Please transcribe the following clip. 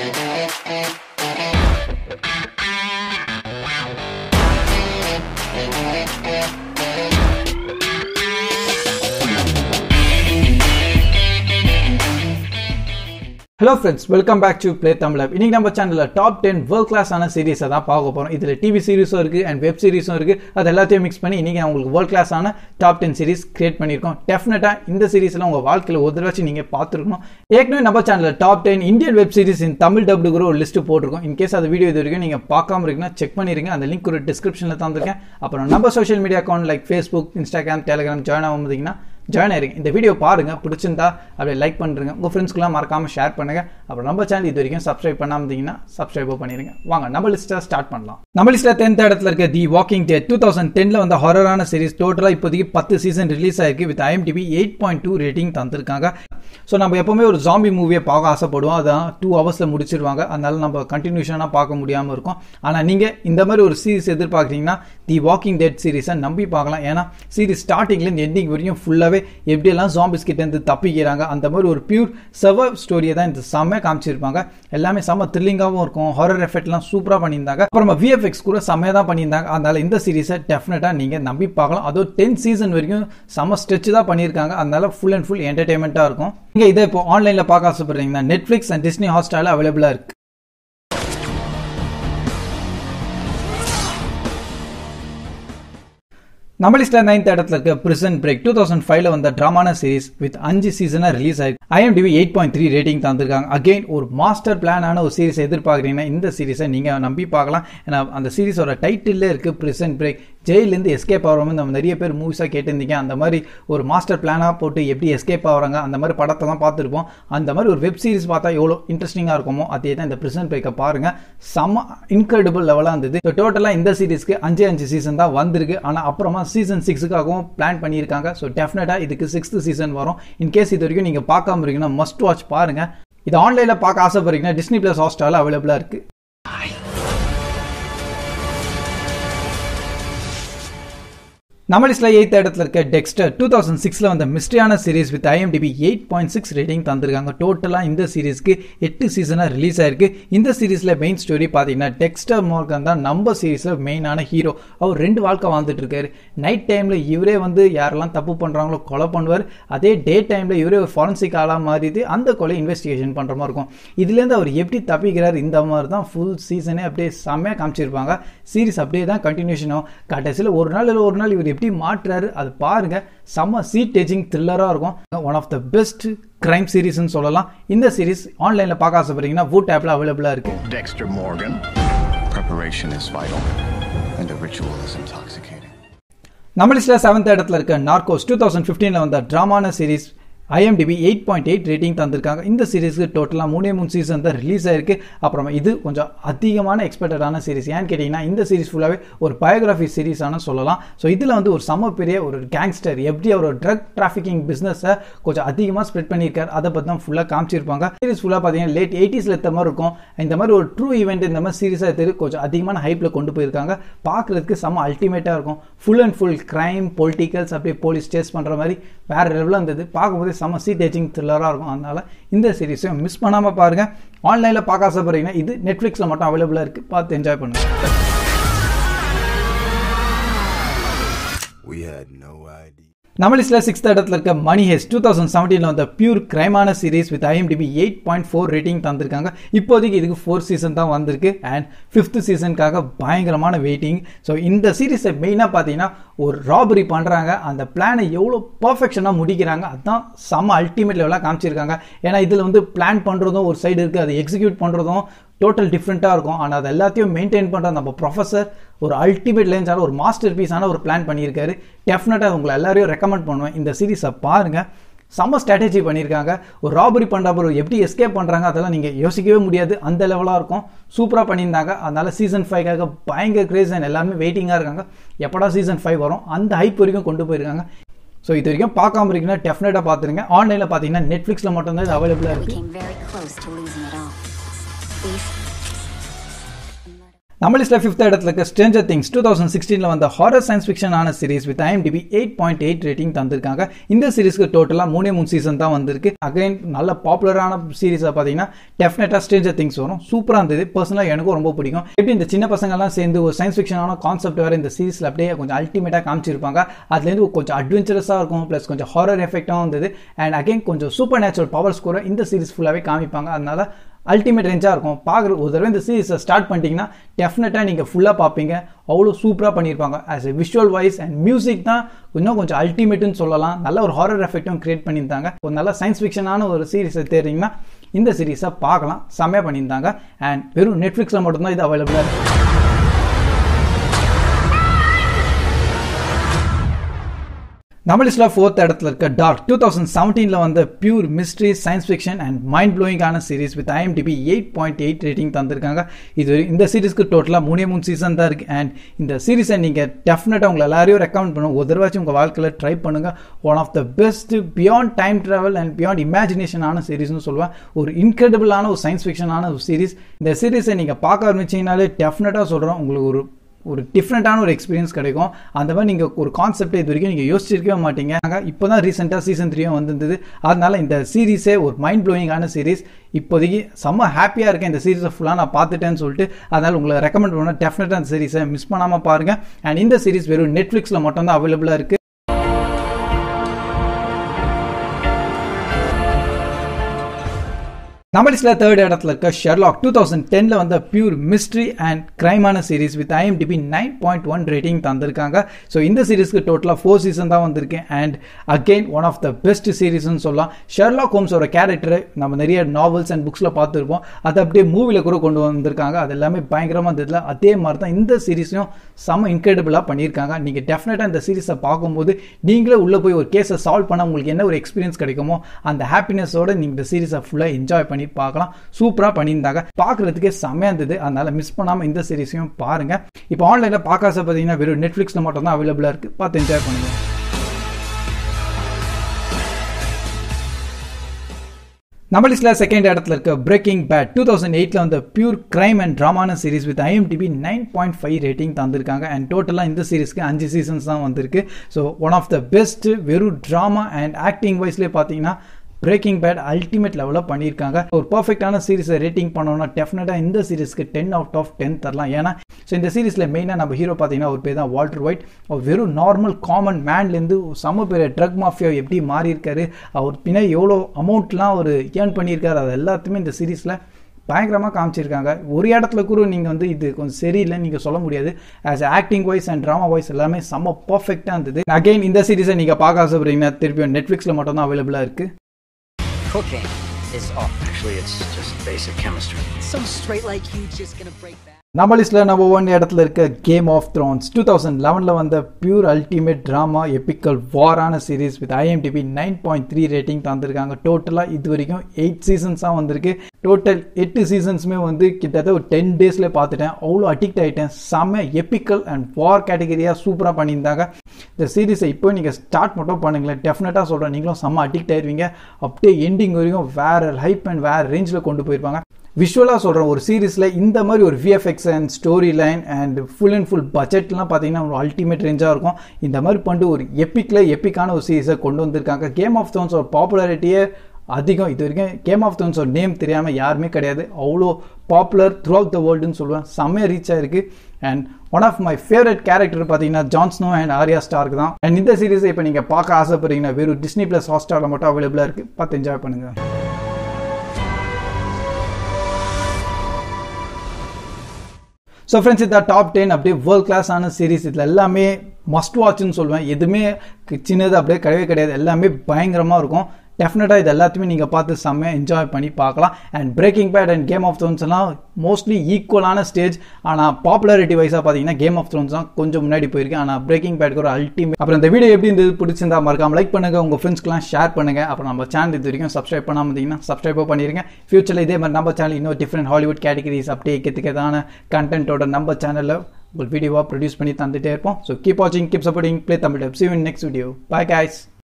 Hello friends welcome back to Play Tamil இன்னைக்கு நம்ம சேனலில் டாப் டென் வேர்ல்ட் கிளாஸான சீரிஸை தான் பார்க்க போகிறோம் இதில் டிவி சீரிஸும் இருக்குது அண்ட் வெப் சீரிஸும் இருக்குது அது எல்லாத்தையும் மிக்ஸ் பண்ணி இன்றைக்கி உங்களுக்கு வேர்ல்ட் கிளாஸான டாப் டென் சீரிஸ் கிரியேட் பண்ணியிருக்கோம் டெஃபினட்டாக இந்த சீரிஸில் உங்கள் வாழ்க்கையில் ஒரு தடவை நீங்கள் பார்த்துருக்கணும் ஏற்கனவே நம்ம சேனலில் top ten Indian web series in Tamil டப்டுங்கிற ஒரு லிஸ்ட்டு போட்டிருக்கோம் இன்கேஸ் அந்த வீடியோ இது வரைக்கும் நீங்கள் பார்க்காம இருக்குன்னா செக் பண்ணிருங்க அந்த லிங்க் ஒரு டிஸ்கிரிப்ஷனில் தந்திருக்கேன் அப்புறம் நம்ம social media account like Facebook Instagram Telegram join ஆகும் பார்த்தீங்கன்னா ஜாயின் ஆயிருங்க இந்த வீடியோ பாருங்க பிடிச்சிருந்தா அப்படியே லைக் பண்ணுறங்க உங்கள் ஃப்ரெண்ட்ஸ்க்குலாம் மறக்காமல் ஷேர் பண்ணுங்க அப்புறம் நம்ம சேனல் இது வரைக்கும் சப்ஸ்கிரைப் பண்ணாம இருந்தீங்கன்னா சப்ஸ்கிரைபோ பண்ணிருங்க வாங்க நம்ம லிஸ்ட்டை ஸ்டார்ட் பண்ணலாம் நம்ம லிஸ்ட்டில் டென்த் இடத்துல இருக்க the walking dead two thousand டென்ல வந்த ஹாரரான சீரிஸ் டோட்டலாக இப்போதைக்கு பத்து சீசன் ரிலீஸ் ஆயிருக்கு with IMDb eight point two rating தந்திருக்காங்க ஸோ நம்ம எப்பவுமே ஒரு ஜாம்பி மூவியை பார்க்க ஆசைப்படுவோம் அதான் டூ ஹவர்ஸில் முடிச்சிருவாங்க அதனால நம்ம கண்டினியூஷனாக பார்க்க முடியாமல் இருக்கும் ஆனால் நீங்கள் இந்த மாதிரி ஒரு சீரிஸ் எதிர்பார்க்குறீங்கன்னா தி வாக்கிங் டெட் சீரிஸை நம்பி பார்க்கலாம் ஏன்னா சீரிஸ் ஸ்டார்டிங்லேருந்து எண்டிங் வரைக்கும் ஃபுல்லாகவே எப்படியெல்லாம் ஜாம்பிஸ் கிட்டேருந்து தப்பிக்கிறாங்க அந்த மாதிரி ஒரு பியூர் சர்வர் ஸ்டோரியை தான் இந்த செம்ம காமிச்சிருப்பாங்க எல்லாமே செம்ம த்ரில்லிங்காகவும் இருக்கும் ஹாரர் எஃபெக்ட்லாம் சூப்பராக பண்ணியிருந்தாங்க அப்புறமா விஎஃப்எக்ஸ் கூட செம்மையாக தான் பண்ணியிருந்தாங்க அதனால இந்த சீரிஸை டெஃபினட்டாக நீங்கள் நம்பி பார்க்கலாம் அதுவும் டென் சீசன் வரைக்கும் செம்ம ஸ்ட்ரெச் தான் பண்ணியிருக்காங்க அதனால ஃபுல் அண்ட் ஃபுல் என்டர்டைன்மெண்ட்டாக இருக்கும் நீங்கள் இதை இப்போ ஆன்லைனில் பார்க்க ஆசைப்படுறீங்கன்னா நெட்ஃப்ளிக்ஸ் அண்ட் டிஸ்னி ஹாட்ஸ்டாரில் அவைலபிளாக இருக்கு நம்ம லிஸ்ட்ல நைன்த் இடத்துல இருக்க பிரிசன் பிரேக் டூ தௌசண்ட் ஃபைவ்ல வந்த ட்ராமான சீரிஸ் வித் அஞ்சு சீசனா ரிலீஸ் ஆயிருக்கு IMDb eight point three rating தந்திருக்காங்க அகைன் ஒரு மாஸ்டர் பிளானான ஒரு சீரிஸ் எதிர்பார்க்குறீங்கன்னா இந்த சீரிஸை நீங்கள் நம்பி பார்க்கலாம் ஏன்னா அந்த சீரிஸோட டைட்டிலே இருக்கு பிரிசன் பிரேக் ஜெயிலேருந்து எஸ்கேப் ஆகிற மாதிரி நம்ம நிறைய பேர் மூவிஸாக கேட்டிருந்தீங்க அந்த மாதிரி ஒரு மாஸ்டர் பிளானாக போட்டு எப்படி எஸ்கேப் ஆகிறாங்க அந்த மாதிரி படத்தை தான் பார்த்துருப்போம் அந்த மாதிரி ஒரு வெப் சீரிஸ் பார்த்தா எவ்வளோ இன்ட்ரெஸ்டிங்காக இருக்குமோ அதே தான் இந்த பிரிசன் பிரேக்கை பாருங்கள் செம்ம இன்க்ரெடிபிள் லெவலாக இருந்தது டோட்டலாக இந்த சீரிஸ்க்கு அஞ்சு அஞ்சு சீசன் தான் வந்திருக்கு ஆனால் அப்புறமா சீசன் சிக்ஸுக்காகவும் பிளான் பண்ணியிருக்காங்க ஸோ டெஃபினட்டாக இதுக்கு சிக்ஸ்த் சீசன் வரும் இன்கேஸ் இது வரைக்கும் நீங்கள் பார்க்காம இருக்கீங்கன்னா மஸ்ட் வாட்ச் பாருங்கள் இது ஆன்லைனில் பார்க்க ஆசைப்படுறீங்கன்னா டிஸ்னி ப்ளஸ் ஹாஸ்டாரில் அவைலபிளாக இருக்குது நம்ம லிஸ்ட்ல எயித் இடத்துல இருக்க டெக்ஸ்டர் டூ தௌசண்ட் சிக்ஸ்ல வந்த மிஸ்ட்ரியான series with IMDb eight point six rating தந்திருக்காங்க டோட்டலாக இந்த சீரிஸ்க்கு எட்டு சீசனாக ரிலீஸ் ஆயிருக்கு இந்த சீரிஸ்ல மெயின் ஸ்டோரி பார்த்தீங்கன்னா டெக்ஸ்டர் மோர்கன் தான் நம்ம சீரிஸ்ல மெயினான ஹீரோ அவர் ரெண்டு வாழ்க்கை வாழ்ந்துட்டு இருக்காரு நைட் டைம்ல இவரே வந்து யாரெல்லாம் தப்பு பண்றாங்களோ கொலை பண்ணுவார் அதே டே டைம்ல இவரே ஒரு ஃபாரன்சிக் ஆளாக மாறிது அந்த கொலை இன்வெஸ்டிகேஷன் பண்ற மாதிரி இருக்கும் இதுலேருந்து அவர் எப்படி தப்பிக்கிறார் இந்த மாதிரி தான் ஃபுல் சீசனே அப்படியே செம்மையாக காமிச்சிருப்பாங்க சீரிஸ் அப்படியே தான் கண்டினியூஷன் ஆகும் கடைசியில் ஒரு நாள் இல்லை ஒரு நாள் இவர் எப்படி மாற்றுறாரு அது பாருங்க செம்ம சீட் டேச்சிங் த்ரில்லராக இருக்கும் one of the best crime சீரிஸ்னு சொல்லலாம் இந்த சீரிஸ் ஆன்லைனில் பார்க்க ஆசைப்படுறீங்கன்னா வூட் ஆப்பில் அவைலபிளாக இருக்கு Dexter Morgan. Preparation is vital, and the ritual is intoxicating. நம்ம லிஸ்ட்டில் செவன்த் இடத்துல இருக்க நார்கோஸ் டூ தௌசண்ட் ஃபிஃப்டீனில் வந்த ட்ராமான series IMDb eight point eight rating தந்திருக்காங்க இந்த சீரிஸ்க்கு டோட்டலாக மூணே மூணு சீசன் தான் ரிலீஸ் ஆயிருக்கு அப்புறமா இது கொஞ்சம் அதிகமான எக்ஸ்பெக்டடான சீரிஸ் ஏன்னு கேட்டிங்கன்னா இந்த சீரிஸ் ஃபுல்லாகவே ஒரு பயோகிராஃபி சீரிஸான சொல்லலாம் ஸோ இதில் வந்து ஒரு சம பெரிய ஒரு கேங்ஸ்டர் எப்படி அவர் ஒரு ட்ரக் டிராஃபிக்கிங் பிஸ்னஸை கொஞ்சம் அதிகமாக ஸ்ப்ரெட் பண்ணியிருக்காரு அதை பற்றி தான் ஃபுல்லாக காமிச்சிருப்பாங்க சீரிஸ் ஃபுல்லாக பார்த்தீங்கன்னா லேட் எயிட்டிஸில் இருந்த மாதிரி இருக்கும் இந்த மாதிரி ஒரு ட்ரூ ஈவெண்ட் இந்த மாதிரி சீரிஸாக எடுத்து கொஞ்சம் அதிகமான ஹைப்பில் கொண்டு போயிருக்காங்க பார்க்குறதுக்கு செம்ம அல்டிமேட்டாக இருக்கும் full and full crime politicals அப்படியே போலீஸ் டேஸ் பண்ணுற மாதிரி வேறு லெவலில் இருந்தது பார்க்கும்போது செம்ம சீ டேச்சிங் த்ரில்லராக இருக்கும் அதனால் இந்த சீரிஸையும் மிஸ் பண்ணாமல் பாருங்கள் ஆன்லைனில் பார்க்க ஆசைப்படுறீங்கன்னா இது நெட்ஃப்ளிக்ஸில் மட்டும் அவைலபிளாக இருக்குது பார்த்து என்ஜாய் பண்ணுங்கள் We had no idea. நம்ம லிஸ்ட்ல சிக்ஸ்த் இடத்துல இருக்க மணி ஹெஸ் டூ தௌசண்ட் செவன்டீன்ல வந்த பியூர் கிரைமான series with IMDb eight point four rating தந்திருக்காங்க இப்போதைக்கு இதுக்கு ஃபோர் சீசன் தான் வந்திருக்கு அண்ட் ஃபிஃப்த் சீசனுக்காக பயங்கரமான வெயிட்டிங் ஸோ இந்த சீரிஸை மெயினாக பார்த்தீங்கன்னா ஒரு ராபரி பண்ணுறாங்க அந்த பிளானை எவ்வளோ பர்ஃபெக்ஷனாக முடிக்கிறாங்க அதுதான் செம்ம அல்டிமேட் லெவலாக காமிச்சிருக்காங்க ஏன்னா இதில் வந்து பிளான் பண்ணுறதும் ஒரு சைடு இருக்குது அதை எக்ஸிக்யூட் பண்ணுறதும் டோட்டல் டிஃப்ரெண்ட்டாக இருக்கும் ஆனால் அது எல்லாத்தையும் மெயின்டைன் பண்ணுற நம்ம ப்ரொஃபஸர் ஒரு அல்டிமேட் லேன்ஸான ஒரு மாஸ்டர் பீஸான ஒரு பிளான் பண்ணியிருக்காரு டெஃபினட்டாக உங்களை எல்லாரையும் ரெக்கமெண்ட் பண்ணுவேன் இந்த சீரிஸை பாருங்கள் செம்ம ஸ்ட்ராட்டஜி பண்ணியிருக்காங்க ஒரு ராபரி பண்ணுறப்ப எப்படி எஸ்கேப் பண்ணுறாங்க அதெல்லாம் நீங்கள் யோசிக்கவே முடியாது அந்த லெவலாக இருக்கும் சூப்பராக பண்ணியிருந்தாங்க அதனால சீசன் ஃபைவ்க்காக பயங்கர கிரேஸ் அண்ட் எல்லாருமே வெயிட்டிங்காக இருக்காங்க எப்படா சீசன் ஃபைவ் வரும் அந்த ஹைப் வரைக்கும் கொண்டு போயிருக்காங்க ஸோ இது வரைக்கும் பார்க்காம இருக்கீங்கன்னா டெஃபினட்டாக பார்த்துருங்க ஆன்லைனில் பார்த்தீங்கன்னா நெட்ஃப்ளிக்ஸில் மட்டும்தான் இது அவைலபிளாக We இருக்குது came very close to losing it all. Beef. நம்ம லிஸ்ட்ல ஃபிஃப்த் இடத்துல இருக்க ஸ்ட்ரேஞ்சர் திங்ஸ் டூ தௌசண்ட் சிக்ஸ்டீனில் வந்த ஹாரர் சயின்ஸ் ஃபிக்ஷன் ஆன series with IMDb eight point eight rating தந்திருக்காங்க இந்த சீரிஸ்க்கு டோட்டலாக மூணே மூணு சீசன் தான் வந்திருக்கு அகைன் நல்ல பாப்புலரான சீரிஸாக பார்த்தீங்கன்னா டெஃபினட்டாக ஸ்ட்ரேஞ்சர் திங்ஸ் வரும் சூப்பராக இருந்தது பர்சனலாக எனக்கும் ரொம்ப பிடிக்கும் எப்படி இந்த சின்ன பசங்கள்லாம் சேர்ந்து ஒரு சயின்ஸ் ஃபிக்ஷனான கான்செப்ட் வேறு இந்த சீரிஸில் அப்படியே கொஞ்சம் அல்டிமேட்டாக காமிச்சிருப்பாங்க அதுலேருந்து கொஞ்சம் அட்வென்ச்சரஸாக இருக்கும் ப்ளஸ் கொஞ்சம் ஹாரர் எஃபெக்டாகவும் இருந்தது அண்ட் அகைன் கொஞ்சம் சூப்பர் நேச்சுரல் பவர்ஸ் கூட இந்த சீரிஸ் ஃபுல்லாகவே காமிப்பாங்க அதனால அல்டிமேட் ரேஞ்சாக இருக்கும் பார்க்குற ஒரு தடவை இந்த சீரிஸை ஸ்டார்ட் பண்ணிட்டீங்கன்னா டெஃபினட்டாக நீங்கள் ஃபுல்லாக பார்ப்பீங்க அவ்வளோ சூப்பராக பண்ணியிருப்பாங்க as a visual wise and music தான் இன்னும் கொஞ்சம் அல்டிமேட்டுன்னு சொல்லலாம் நல்ல ஒரு ஹாரர் எஃபெக்ட்டும் கிரியேட் பண்ணியிருந்தாங்க ஒரு நல்ல சயின்ஸ் ஃபிக்ஷனான ஒரு சீரிஸை தேர்றீங்கன்னா இந்த சீரிஸை பார்க்கலாம் செம்மையாக பண்ணியிருந்தாங்க அண்ட் வெறும் நெட்ஃப்ளிக்ஸில் மட்டும்தான் இது அவைலபிளாக இருக்குது நம்ம லிஸ்ட்ல ஃபோர்த் இடத்துல இருக்க டார்க் டூ தௌசண்ட் செவன்டீனில் வந்த pure mystery science fiction and mind ப்ளோயிங்கான series with IMDb eight point eight rating தந்திருக்காங்க இது இந்த சீரிஸ்க்கு டோட்டலாக மூணே மூணு சீசன் தான் இருக்குது அண்ட் இந்த சீரிஸை நீங்கள் டெஃபினட்டாக உங்களை எல்லாரையும் ரெக்கமெண்ட் பண்ணுங்க ஒரு தடவாச்சும் உங்கள் வாழ்க்கையில் ட்ரை பண்ணுங்கள் one of the best beyond time travel and beyond இமேஜினேஷனான சீரிஸ்னு சொல்லுவேன் ஒரு இன்க்ரெடிபிளான ஒரு சயின்ஸ் ஃபிக்ஷனான ஒரு சீரிஸ் இந்த சீரிஸை நீங்கள் பார்க்க ஆரம்பிச்சிங்கனாலே டெஃபினட்டாக சொல்கிறோம் உங்களுக்கு ஒரு ஒரு டிஃப்ரெண்ட்டான ஒரு எக்ஸ்பீரியன்ஸ் கிடைக்கும் அந்த மாதிரி நீங்கள் ஒரு கான்செப்ட் இது வரைக்கும் நீங்கள் யோசிச்சிருக்கவே மாட்டீங்க நாங்கள் இப்போ தான் ரீசெண்டாக சீசன் த்ரீயும் வந்திருந்தது அதனால இந்த சீரீஸே ஒரு மைண்ட் ப்ளோயிங்கான சீரீஸ் இப்போதைக்கு செம்ம ஹாப்பியாக இருக்கேன் இந்த சீரீஸை ஃபுல்லாக நான் பார்த்துட்டேன்னு சொல்லிட்டு அதனால் உங்களை ரெக்கமெண்ட் பண்ண டெஃபினட்டாக அந்த சீரீஸை மிஸ் பண்ணாமல் பாருங்கள் அண்ட் இந்த சீரீஸ் வெறும் நெட்ஃப்ளிக்ஸில் மட்டும் தான் அவைலபிளாக இருக்குது நம்ம லிஸ்ட்ல தேர்ட் இடத்துல இருக்க ஷெர்லாக் டூ தௌசண்ட் டென்ல வந்த பியூர் மிஸ்ட்ரி அண்ட் கிரைமான series with IMDb nine point one rating தந்திருக்காங்க ஸோ இந்த சீரிஸ்க்கு டோட்டலாக ஃபோர் சீசன் தான் வந்திருக்கு and again one of the best சீரிஸ்னு சொல்லலாம் ஷெர்லாக் ஹோம்ஸோட கேரக்டரை நம்ம நிறைய நாவல்ஸ் அண்ட் புக்ஸில் பார்த்துருப்போம் அதை அப்படியே மூவியில் கூட கொண்டு வந்திருக்காங்க அது எல்லாமே பயங்கரமாக இருந்ததுல அதே மாதிரி தான் இந்த சீரிஸையும் செம்ம இன்க்ரெடிபிளாக பண்ணியிருக்காங்க நீங்கள் டெஃபினட்டாக இந்த சீரிஸை பார்க்கும்போது நீங்களே உள்ளே போய் ஒரு கேஸை சால்வ் பண்ண உங்களுக்கு என்ன ஒரு எக்ஸ்பீரியன்ஸ் கிடைக்குமோ அந்த ஹாப்பினஸோட நீங்கள் இந்த சீரிஸை ஃபுல்லாக என்ஜாய் பண்ணி பண்ணி பார்க்கலாம் சூப்பராக பண்ணியிருந்தாங்க பார்க்குறதுக்கே செம்மையாக இருந்தது அதனால மிஸ் பண்ணாமல் இந்த சீரிஸையும் பாருங்க இப்போ ஆன்லைனில் பார்க்க பார்த்தீங்கன்னா வெறும் நெட்ஃப்ளிக்ஸில் மட்டும் தான் அவைலபிளாக இருக்குது பார்த்து என்ஜாய் பண்ணுங்க நம்ம லிஸ்ட்ல செகண்ட் இடத்துல இருக்க பிரேக்கிங் பேட் டூ தௌசண்ட் எயிட்ல வந்து பியூர் கிரைம் அண்ட் ட்ராமான series with IMDb nine point five rating தந்திருக்காங்க அண்ட் டோட்டலாக இந்த சீரிஸ்க்கு அஞ்சு சீசன்ஸ் தான் வந்திருக்கு so one of the best வெறும் ட்ராமா அண்ட் ஆக்டிங் வைஸ்லேயே பார்த்தீங்கன்னா பிரேக்கிங் பேட் அல்டிமேட் லெவலில் பண்ணியிருக்காங்க ஒரு பர்ஃபெக்டான சீரிஸை ரேட்டிங் பண்ணோம்னா டெஃபினட்டாக இந்த சீரிஸ்க்கு டென் அவுட் ஆஃப் டென் தரலாம் ஏன்னா ஸோ இந்த சீரிஸில் மெயினாக நம்ம ஹீரோ பார்த்தீங்கன்னா ஒரு பேர் தான் வால்டர் ஒயிட் அவர் வெறும் நார்மல் காமன் மேன்லேருந்து சம பெரிய ட்ரக் மாஃபியா எப்படி மாறியிருக்காரு அவர் பின்னாடி எவ்வளோ அமௌண்ட்லாம் அவர் ஏர்ன் பண்ணியிருக்காரு அது எல்லாத்தையுமே இந்த சீரிஸில் பயங்கரமாக காமிச்சிருக்காங்க ஒரு இடத்துல கூட நீங்கள் வந்து இது கொஞ்சம் சரியில்லைன்னு நீங்கள் சொல்ல முடியாது as acting wise and drama wise எல்லாமே செம்ம பர்ஃபெக்டாக இருந்தது அகைன் இந்த சீரிஸை நீங்கள் பார்க்க ஆசைப்படுறீங்கன்னா திருப்பியும் நெட்ஃப்ளிக்ஸில் மட்டும் தான் அவைலபிளாக இருக்குது Cooking is off. Actually, it's just basic chemistry. Some straight like you just gonna break that. நம்ம லிஸ்ட்ல நம்ம ஒன் இடத்துல இருக்க Game of Thrones two thousand லெவனில் வந்த பியூர் அல்டிமேட் ட்ராமா எப்பிக்கல் வாரான series with IMDb nine point three rating தந்திருக்காங்க டோட்டலாக இது வரைக்கும் எயிட் சீசன்ஸாக வந்திருக்கு டோட்டல் எட்டு சீசன்ஸுமே வந்து கிட்டத்தட்ட ஒரு டென் டேஸில் பார்த்துட்டேன் அவ்வளோ அடிக்ட் ஆகிட்டேன் செம்ம எப்பிக்கல் அண்ட் வார் கேட்டகரியாக சூப்பராக பண்ணியிருந்தாங்க இந்த சீரிஸை இப்போ நீங்கள் ஸ்டார்ட் மட்டும் பண்ணுங்களேன் டெஃபினட்டாக சொல்கிறேன் நீங்களும் செம்ம அடிக்ட் ஆயிருவீங்க அப்படியே எண்டிங் வரைக்கும் வேறு ஹைப் அண்ட் வேறு ரேஞ்சில் கொண்டு போயிருப்பாங்க விஷுவலாக சொல்கிறேன் ஒரு சீரிஸில் இந்த மாதிரி ஒரு VFX and story line and full and full பட்ஜெட்லாம் பார்த்தீங்கன்னா ஒரு அல்டிமேட் ரேஞ்சாக இருக்கும் இந்த மாதிரி பண்ணிட்டு ஒரு எப்பிக்கில் எப்பிக்கான ஒரு சீரிஸை கொண்டு வந்திருக்காங்க கேம் ஆஃப் தோன்ஸ் ஒரு பாப்புலாரிட்டியே அதிகம் இது வரைக்கும் கேம் ஆஃப் தோன்ஸ் ஒரு நேம் தெரியாமல் யாருமே கிடையாது அவ்வளோ பாப்புலர் த்ரூ அவுட் த வேர்ல்டுன்னு சொல்லுவேன் செம்மையாக ரீச் ஆயிருக்கு and one of my favourite character பார்த்தீங்கன்னா ஜான்ஸ்னோ அண்ட் ஆர்யா ஸ்டார்க் தான் அண்ட் இந்த சீரிஸை இப்போ நீங்கள் பார்க்க ஆசைப்படுறீங்கன்னா வெறும் டிஸ்னி ப்ளஸ் ஹாட்ஸ்டாரில் மட்டும் அவைலபிளாக இருக்குது பார்த்து என்ஜாய் பண்ணுங்கள் ஸோ ஃப்ரெண்ட்ஸ் இந்த டாப் டென் அப்படியே வேர்ல்ட் கிளாஸ் ஆன சீரிஸ் இதில் எல்லாமே மஸ்ட் வாட்ச்னு சொல்லுவேன் எதுவுமே சின்னது அப்படியே கிடையவே கிடையாது எல்லாமே பயங்கரமாக இருக்கும் டெஃபினட்டாக இது எல்லாத்தையுமே நீங்கள் பார்த்து செம்மையாக என்ஜாய் பண்ணி பார்க்கலாம் and Breaking Bad and Game of Thrones எல்லாம் மோஸ்ட்லி ஈக்குவலான ஸ்டேஜ் ஆனால் பாப்புலாரிட்டி வைஸாக பார்த்தீங்கன்னா கேம் ஆஃப் த்ரோன்ஸ் தான் கொஞ்சம் முன்னாடி போயிருக்கு ஆனால் பிரேக்கிங் பேட்க்கு ஒரு அல்டிமேட் அப்புறம் இந்த வீடியோ எப்படி இருந்தது பிடிச்சிருந்தா மறக்காம லைக் பண்ணுங்க உங்கள் ஃப்ரெண்ட்ஸ்க்குலாம் ஷேர் பண்ணுங்க அப்புறம் நம்ம சேனல் இது வரைக்கும் சப்ஸ்கிரைப் பண்ணாமல் இருந்தீங்கன்னா சப்ஸ்கிரைபோ பண்ணிருங்க ஃபியூச்சரில் இதே மாதிரி நம்ம சேனல் இன்னும் டிஃப்ரெண்ட் ஹாலிவுட் கேட்டகரிஸ் அப்படியே கேத்துக்கிறதான கண்டென்ட்டோட நம்ம சேனலில் உங்கள் வீடியோவாக ப்ரொடியூஸ் பண்ணி தந்துட்டே இருப்போம் ஸோ கீப் வாட்சிங் keep supporting play Tamil see you next video bye guys